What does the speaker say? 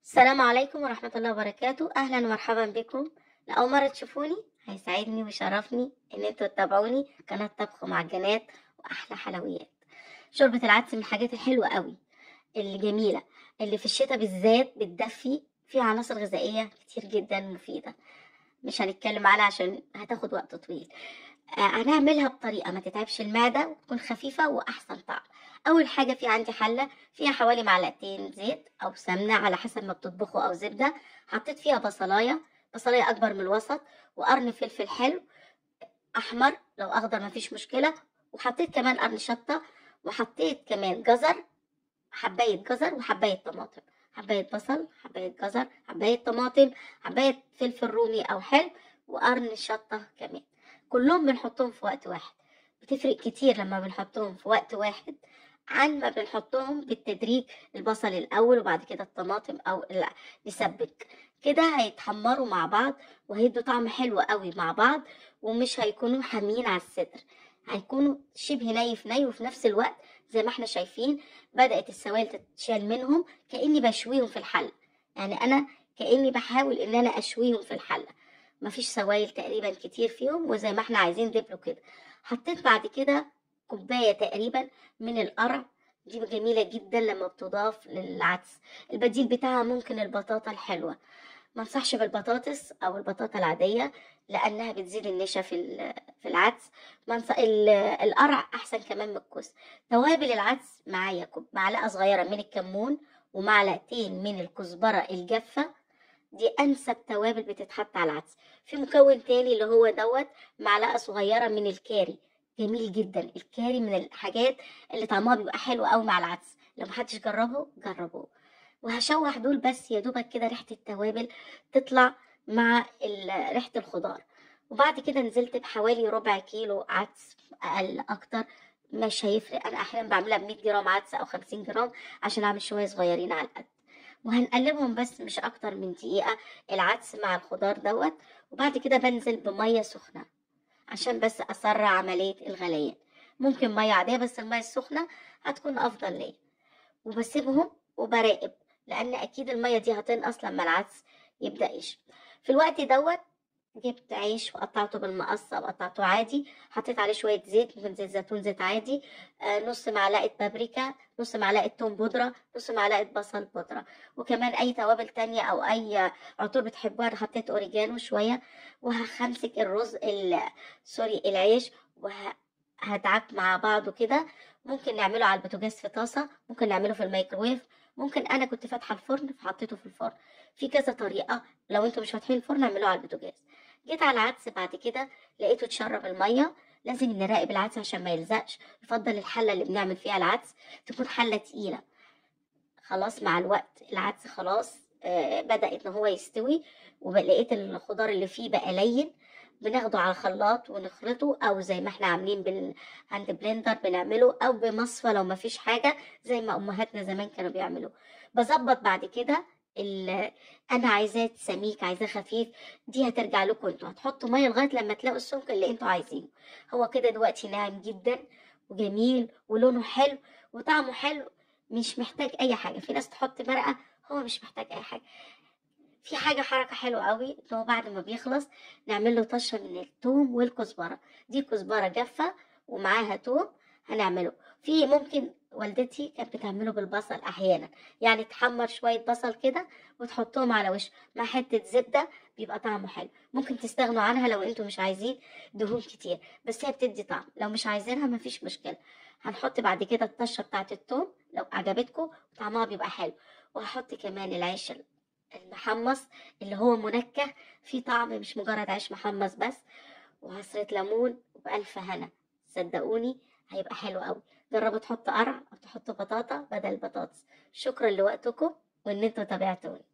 السلام عليكم ورحمة الله وبركاته أهلا ومرحبا بكم لأول مرة تشوفوني هيسعدني ويشرفني إن انتوا تتابعوني قناة طبخ ومعجنات وأحلى حلويات شوربة العدس من الحاجات الحلوة قوي الجميلة اللي في الشتاء بالذات بتدفي فيها عناصر غذائية كتير جدا مفيدة مش هنتكلم عنها عشان هتاخد وقت طويل آه، هنعملها بطريقة ما تتعبش المعدة وتكون خفيفة وأحسن طعم أول حاجة في عندي حلة فيها حوالي معلقتين زيت أو سمنة على حسب ما بتطبخوا أو زبدة حطيت فيها بصلاية بصلاية أكبر من الوسط وقرن فلفل حلو أحمر لو أخضر مفيش مشكلة وحطيت كمان قرن شطة وحطيت كمان جزر حباية جزر وحباية طماطم حباية بصل حباية جزر حباية طماطم حباية فلفل رومي أو حلو وقرن شطة كمان كلهم بنحطهم في وقت واحد بتفرق كتير لما بنحطهم في وقت واحد عن ما بنحطهم بالتدريج البصل الأول وبعد كده الطماطم أو لا نسبك كده هيتحمروا مع بعض وهيدوا طعم حلو قوي مع بعض ومش هيكونوا حاميين على الصدر هيكونوا شبه ني في ني وفي نفس الوقت زي ما احنا شايفين بدأت السوائل تتشال منهم كأني بشويهم في الحلة يعني أنا كأني بحاول إن أنا أشويهم في الحلة مفيش سوائل تقريبا كتير فيهم وزي ما احنا عايزين دبلوا كده حطيت بعد كده كوباية تقريبا من القرع دي جميلة جدا لما بتضاف للعدس البديل بتاعها ممكن البطاطا الحلوة ما انصحش بالبطاطس او البطاطا العادية لانها بتزيد النشا في ال- في العدس منص... ال- القرع احسن كمان من الكوس توابل العدس معايا كوب معلقة صغيرة من الكمون ومعلقتين من الكزبرة الجافة دي انسب توابل بتتحط على العدس في مكون تاني اللي هو دوت معلقة صغيرة من الكاري جميل جدا الكاري من الحاجات اللي طعمها بيبقى حلو قوي مع العدس لو محدش جربه جربوه وهشوح دول بس يا دوبك كده ريحة التوابل تطلع مع ال- ريحة الخضار وبعد كده نزلت بحوالي ربع كيلو عدس اقل اكتر مش هيفرق انا احيانا بعملها ب 100 جرام عدس او 50 جرام عشان اعمل شويه صغيرين على القد وهنقلبهم بس مش اكتر من دقيقه العدس مع الخضار دوت وبعد كده بنزل بميه سخنه عشان بس اسرع عمليه الغليان ممكن ميه عاديه بس الميه السخنه هتكون افضل ليا وبسيبهم وبراقب لان اكيد الميه دي هتنقص لما العدس يبدا يشرب في الوقت دوت جبت عيش وقطعته بالمقص او قطعته عادي حطيت عليه شويه زيت ممكن زيت زيتون زيت عادي آه، نص معلقه بابريكا نص معلقه توم بودره نص معلقه بصل بودره وكمان اي توابل تانية او اي عطور بتحبوها انا حطيت اوريجانو شويه وهمسك الرز ال- سوري العيش وهدعك مع بعضه كده ممكن نعمله على البوتاجاز في طاسه ممكن نعمله في الميكروويف ممكن انا كنت فاتحه الفرن فحطيته في الفرن في كذا طريقه لو انتوا مش فاتحين الفرن اعملوه على البوتاجاز جيت على العدس بعد كده لقيته اتشرب الميه لازم نراقب العدس عشان ما يلزقش يفضل الحله اللي بنعمل فيها العدس تكون حله تقيله خلاص مع الوقت العدس خلاص آه، بدأ ان هو يستوي ولقيت الخضار اللي فيه بقى لين بناخده على الخلاط ونخلطه او زي ما احنا عاملين بالهاند بلندر بنعمله او بمصفى لو ما فيش حاجه زي ما امهاتنا زمان كانوا بيعملوا بظبط بعد كده ال- انا عايزاه سميك عايزاه خفيف دي هترجع لكم انتوا هتحطوا ميه لغايه لما تلاقوا السمك اللي انتوا عايزينه هو كده دلوقتي ناعم جدا وجميل ولونه حلو وطعمه حلو مش محتاج اي حاجه في ناس تحط مرقه هو مش محتاج اي حاجه في حاجه حركه حلوه قوي ان هو بعد ما بيخلص نعمل له طشه من الثوم والكزبره دي كزبره جافه ومعاها توم هنعمله في ممكن والدتي كانت بتعمله بالبصل احيانا يعني تحمر شويه بصل كده وتحطهم على وش مع حته زبده بيبقى طعمه حلو ممكن تستغنوا عنها لو انتوا مش عايزين دهون كتير بس هي بتدي طعم لو مش عايزينها مفيش مشكله هنحط بعد كده الطشه بتاعت الثوم لو عجبتكم طعمها بيبقى حلو وهحط كمان العيش المحمص اللي هو منكه فيه طعم مش مجرد عيش محمص بس وعصرة ليمون وبألف هنا صدقوني هيبقى حلو قوي جربوا تحطوا قرع او تحطوا بطاطا بدل البطاطس شكرا لوقتكم وان انتوا تابعتوني